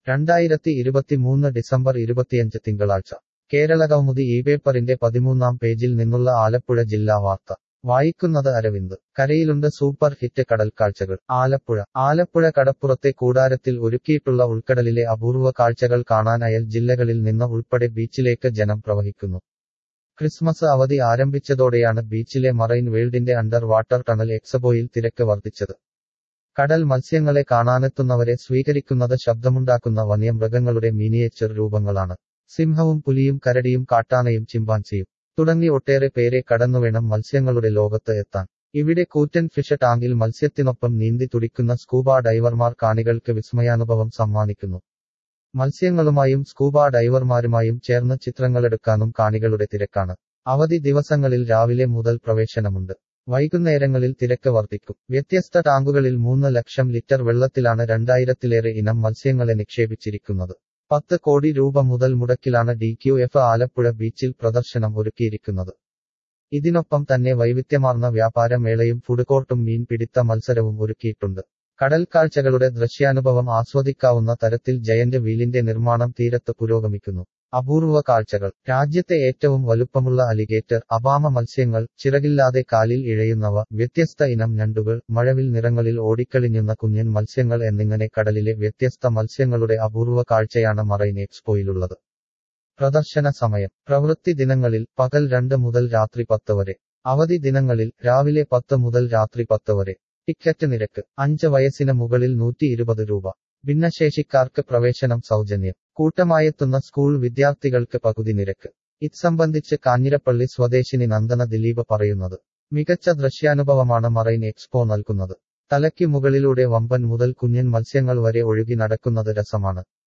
രണ്ടായിരത്തി ഇരുപത്തിമൂന്ന് ഡിസംബർ ഇരുപത്തിയഞ്ച് തിങ്കളാഴ്ച കേരള കൗമുദി ഈ പേപ്പറിന്റെ പതിമൂന്നാം പേജിൽ നിന്നുള്ള ആലപ്പുഴ ജില്ലാ വാർത്ത വായിക്കുന്നത് അരവിന്ദ് കരയിലുണ്ട് സൂപ്പർ ഹിറ്റ് കടൽക്കാഴ്ചകൾ ആലപ്പുഴ ആലപ്പുഴ കടപ്പുറത്തെ കൂടാരത്തിൽ ഒരുക്കിയിട്ടുള്ള ഉൾക്കടലിലെ അപൂർവ കാഴ്ചകൾ കാണാൻ അയൽ ജില്ലകളിൽ നിന്ന് ഉൾപ്പെടെ ബീച്ചിലേക്ക് ജനം പ്രവഹിക്കുന്നു ക്രിസ്മസ് അവധി ആരംഭിച്ചതോടെയാണ് ബീച്ചിലെ മറൈൻ വേൾഡിന്റെ അണ്ടർ വാട്ടർ ടണൽ എക്സബോയിൽ തിരക്ക് വർദ്ധിച്ചത് കടൽ മത്സ്യങ്ങളെ കാണാനെത്തുന്നവരെ സ്വീകരിക്കുന്നത് ശബ്ദമുണ്ടാക്കുന്ന വന്യമൃഗങ്ങളുടെ മിനിയേച്ചർ രൂപങ്ങളാണ് സിംഹവും പുലിയും കരടിയും കാട്ടാനയും ചിമ്പാൻസിയും തുടങ്ങി ഒട്ടേറെ പേരെ കടന്നുവേണം മത്സ്യങ്ങളുടെ ലോകത്ത് എത്താൻ ഇവിടെ കൂറ്റൻ ഫിഷ് ടാങ്കിൽ മത്സ്യത്തിനൊപ്പം നീന്തി തുടിക്കുന്ന സ്കൂബ ഡൈവർമാർ കാണികൾക്ക് വിസ്മയാനുഭവം സമ്മാനിക്കുന്നു മത്സ്യങ്ങളുമായും സ്കൂബ ഡൈവർമാരുമായും ചേർന്ന് ചിത്രങ്ങളെടുക്കാനും കാണികളുടെ തിരക്കാണ് അവധി ദിവസങ്ങളിൽ രാവിലെ മുതൽ പ്രവേശനമുണ്ട് വൈകുന്നേരങ്ങളിൽ തിരക്ക് വർദ്ധിക്കും വ്യത്യസ്ത ടാങ്കുകളിൽ മൂന്ന് ലക്ഷം ലിറ്റർ വെള്ളത്തിലാണ് രണ്ടായിരത്തിലേറെ ഇനം മത്സ്യങ്ങളെ നിക്ഷേപിച്ചിരിക്കുന്നത് പത്ത് കോടി രൂപ മുതൽ മുടക്കിലാണ് ഡി ക്യു എഫ് ആലപ്പുഴ ബീച്ചിൽ പ്രദർശനം ഒരുക്കിയിരിക്കുന്നത് ഇതിനൊപ്പം തന്നെ വൈവിധ്യമാർന്ന വ്യാപാരമേളയും ഫുഡ് കോർട്ടും മീൻ പിടിത്ത മത്സരവും ഒരുക്കിയിട്ടുണ്ട് കടൽ കാഴ്ചകളുടെ ദൃശ്യാനുഭവം ആസ്വദിക്കാവുന്ന തരത്തിൽ ജയന്റ് വീലിന്റെ നിർമ്മാണം തീരത്ത് പുരോഗമിക്കുന്നു അപൂർവ കാഴ്ചകൾ രാജ്യത്തെ ഏറ്റവും വലുപ്പമുള്ള അലിഗേറ്റർ അപാമ മത്സ്യങ്ങൾ ചിറകില്ലാതെ കാലിൽ ഇഴയുന്നവ വ്യത്യസ്ത ഇനം ഞണ്ടുകൾ മഴവിൽ നിറങ്ങളിൽ ഓടിക്കളിഞ്ഞുന്ന കുഞ്ഞൻ മത്സ്യങ്ങൾ എന്നിങ്ങനെ കടലിലെ വ്യത്യസ്ത മത്സ്യങ്ങളുടെ അപൂർവ കാഴ്ചയാണ് മറൈൻ എക്സ്പോയിലുള്ളത് പ്രദർശന സമയം പ്രവൃത്തി ദിനങ്ങളിൽ പകൽ രണ്ട് മുതൽ രാത്രി പത്ത് വരെ അവധി ദിനങ്ങളിൽ രാവിലെ പത്ത് മുതൽ രാത്രി പത്ത് വരെ ടിക്കറ്റ് നിരക്ക് അഞ്ച് വയസ്സിന് മുകളിൽ നൂറ്റി ഇരുപത് രൂപ ഭിന്നശേഷിക്കാർക്ക് പ്രവേശനം സൗജന്യം കൂട്ടമായെത്തുന്ന സ്കൂൾ വിദ്യാർത്ഥികൾക്ക് പകുതി നിരക്ക് ഇത് സംബന്ധിച്ച് കാഞ്ഞിരപ്പള്ളി സ്വദേശിനി നന്ദന ദിലീപ് പറയുന്നത് മികച്ച ദൃശ്യാനുഭവമാണ് മറൈൻ എക്സ്പോ നൽകുന്നത് തലയ്ക്ക് മുകളിലൂടെ വമ്പൻ മുതൽ കുഞ്ഞൻ മത്സ്യങ്ങൾ വരെ ഒഴുകി നടക്കുന്നത് രസമാണ്